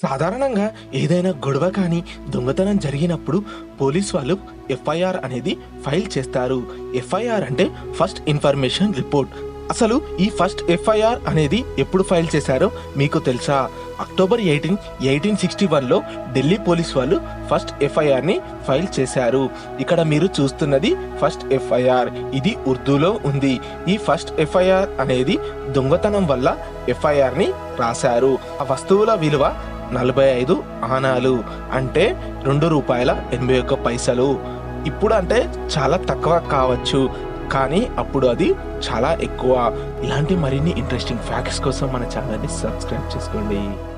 సాధారణంగా ఏదైనా గొడవ కానీ దొంగతనం జరిగినప్పుడు పోలీస్ వాళ్ళు ఎఫ్ఐఆర్ అనేది ఫైల్ చేస్తారు ఎఫ్ఐఆర్ అంటే ఫస్ట్ ఇన్ఫర్మేషన్ రిపోర్ట్ అసలు ఈ ఫస్ట్ ఎఫ్ఐఆర్ అనేది ఎప్పుడు ఫైల్ చేశారో మీకు తెలుసా అక్టోబర్ ఎయిటీన్ ఎయిటీన్ సిక్స్టీ వన్లో ఢిల్లీ పోలీస్ వాళ్ళు ఫస్ట్ ఎఫ్ఐఆర్ని ఫైల్ చేశారు ఇక్కడ మీరు చూస్తున్నది ఫస్ట్ ఎఫ్ఐఆర్ ఇది ఉర్దూలో ఉంది ఈ ఫస్ట్ ఎఫ్ఐఆర్ అనేది దొంగతనం వల్ల ఎఫ్ఐఆర్ని రాశారు ఆ వస్తువుల విలువ నలభై ఐదు ఆనాలు అంటే రెండు రూపాయల ఎనభై ఒక్క పైసలు ఇప్పుడు అంటే చాలా తక్కువ కావచ్చు కానీ అప్పుడు అది చాలా ఎక్కువ ఇలాంటి మరిన్ని ఇంట్రెస్టింగ్ ఫ్యాక్ట్స్ కోసం మన ఛానల్ని సబ్స్క్రైబ్ చేసుకోండి